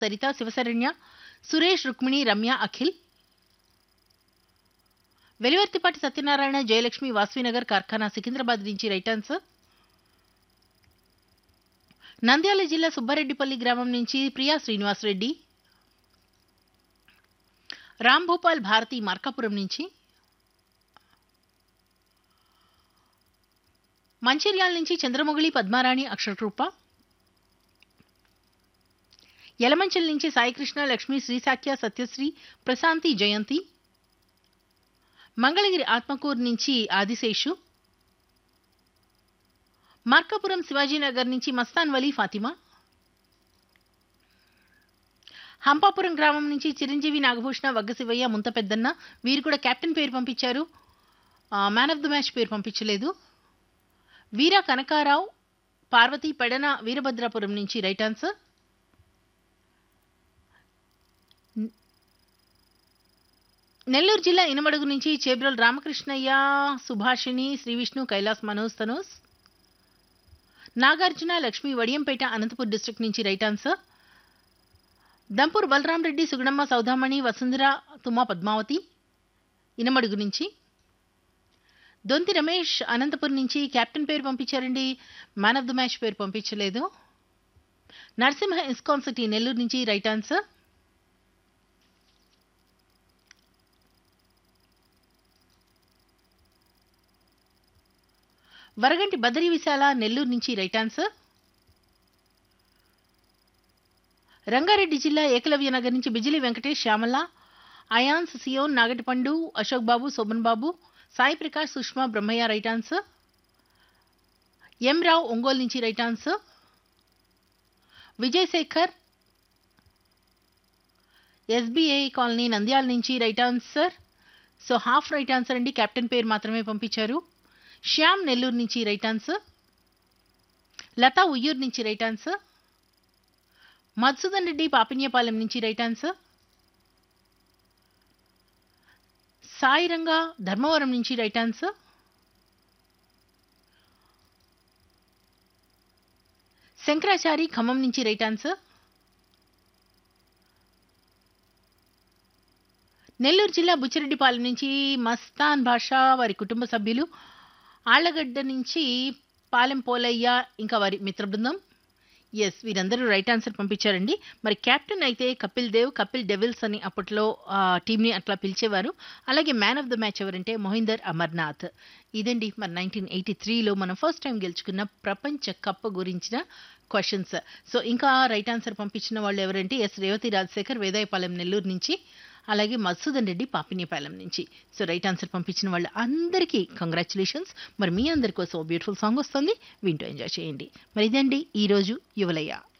సరిత శివశరణ్య సురేష్ రుక్మిణి రమ్య అఖిల్ వెలివర్తిపాటి సత్యనారాయణ జయలక్ష్మి వాస్వినగర్ కార్ఖానా సికింద్రాబాద్ నుంచి right answer Nandyal జిల్లా సుబ్బారెడ్డిపల్లి గ్రామం నుంచి ప్రియా శ్రీనివాసరెడ్డి రామ్ భూపాల్ భారతి మార్కాపురం నుంచి మంచిర్యాల నుంచి చంద్రమొగిలి పద్మారాణి అక్షరరూప యలమంచల్ నుంచి సాయికృష్ణ లక్ష్మి శ్రీశాఖ్య సత్యశ్రీ ప్రశాంతి జయంతి మంగళగిరి ఆత్మకూరు నుంచి ఆదిశేషు మార్కాపురం శివాజీనగర్ నుంచి మస్తాన్ వలీ ఫాతిమా హంపాపురం గ్రామం నుంచి చిరంజీవి నాగభూషణ వగ్గశివయ్య ముంత పెద్దన్న వీరు కూడా కెప్టెన్ పేరు పంపించారు మ్యాన్ ఆఫ్ ద మ్యాచ్ పేరు పంపించలేదు వీర కనకారావు పార్వతి పెడన వీరభద్రాపురం నుంచి రైట్ ఆన్సర్ నెల్లూరు జిల్లా ఇనమడుగు నుంచి చేబ్రోల్ రామకృష్ణయ్య సుభాషిణి శ్రీ విష్ణు కైలాస్ మనోజ్ తనోస్ నాగార్జున లక్ష్మి వడియంపేట అనంతపూర్ డిస్ట్రిక్ట్ నుంచి రైట్ ఆన్సర్ దంపూర్ బలరాం రెడ్డి సుగుణమ్మ సౌదామణి వసుంధర తుమ్మ పద్మావతి ఇనమడుగు నుంచి దొంతి రమేష్ అనంతపురం నుంచి కెప్టెన్ పేరు పంపించారండి మ్యాన్ ఆఫ్ ద మ్యాచ్ పేరు పంపించలేదు నరసింహ ఇస్కాన్ సిటీ నెల్లూరు నుంచి రైట్ ఆన్సర్ వరగంటి బదరి విశాల నెల్లూరు నుంచి రైట్ ఆన్సర్ రంగారెడ్డి జిల్లా ఏకలవ్య నగర్ నుంచి బిజిలి వెంకటేష్ శ్యామల అయాన్స్ సియోన్ Nagatipandu Ashok Babu Sobhan Babu Sai Prakash Sushma Brahmaiah right answer M Rao Ongole నుంచి right answer Vijay Sekhar SBI colony Nandyal నుంచి right answer so half right answer అండి కెప్టెన్ పేరు మాత్రమే పంపించారు శ్యామ్ నెల్లూరు నుంచి రైట్ ఆన్సర్ లతా ఉయ్యూరు నుంచి రైట్ ఆన్సర్ మధుసూదన్ రెడ్డి పాపిన్యపాలెం నుంచి రైట్ ఆన్సర్ సాయిరంగా ధర్మవరం నుంచి రైట్ ఆన్సర్ శంకరాచారి ఖమ్మం నుంచి రైట్ ఆన్సర్ నెల్లూరు జిల్లా బుచ్చిరెడ్డిపాలెం నుంచి మస్తాన్ భాషా వారి కుటుంబ సభ్యులు ఆళ్లగడ్డ నుంచి పాలెం పోలయ్య ఇంకా వారి మిత్ర బృందం ఎస్ వీరందరూ రైట్ ఆన్సర్ పంపించారండి మరి కెప్టెన్ అయితే కపిల్ దేవ్ కపిల్ డెవిల్స్ అని అప్పట్లో ఆ టీంని అట్లా పిలిచేవారు అలాగే మ్యాన్ ఆఫ్ ద మ్యాచ్ ఎవరంటే మొహిందర్ అమర్నాథ్ ఇదండి మరి నైన్టీన్ ఎయిటీ త్రీలో మనం ఫస్ట్ టైం గెలుచుకున్న ప్రపంచ కప్ గురించిన క్వశ్చన్స్ సో ఇంకా రైట్ ఆన్సర్ పంపించిన వాళ్ళు ఎవరంటే ఎస్ రేవతి రాజశేఖర్ వేదాయపాలెం నెల్లూరు నుంచి అలాగే మధుసూదన్ రెడ్డి పాపినేపాలెం నుంచి సో రైట్ ఆన్సర్ పంపించిన వాళ్ళ అందరికీ కంగ్రాచులేషన్స్ మరి మీ అందరి కోసం బ్యూటిఫుల్ సాంగ్ వస్తుంది వింటూ ఎంజాయ్ చేయండి మరి ఇదండి ఈరోజు యువలయ్య